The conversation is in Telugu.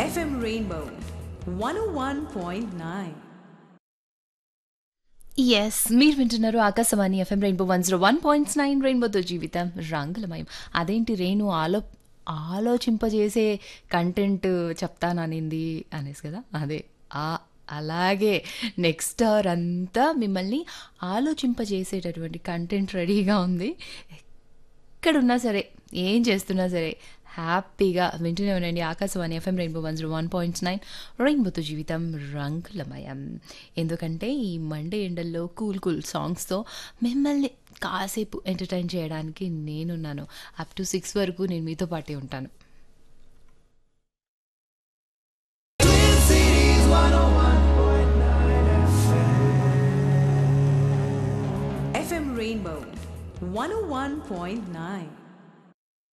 FM Rainbow 101.9. ఎస్ మీరు వింటున్నారు Akashvani FM rainbow one zero one points nine రెయిన్బోతో జీవితం రంగులమయం అదేంటి రేణు ఆలో ఆలోచింపజేసే కంటెంట్ చెప్తాననింది అనేసి కదా అదే ఆ అలాగే నెక్స్ట్ అవర్ అంతా మిమ్మల్ని ఆలోచింపజేసేటటువంటి కంటెంట్ రెడీగా ఉంది ఎక్కడున్నా సరే ఏం చేస్తున్నా సరే హ్యాపీగా వింటూనే ఉండండి Akashvani FM rainbow one zero one point nine రెయిన్బోతో జీవితం రంగులమయం ఎందుకంటే ఈ మండే ఎండల్లో కూల్ కూల్ సాంగ్స్తో మిమ్మల్ని కాసేపు ఎంటర్టైన్ చేయడానికి నేనున్నాను అప్ టు సిక్స్ వరకు నేను మీతో పాటే ఉంటాను FM Rainbow 101.9.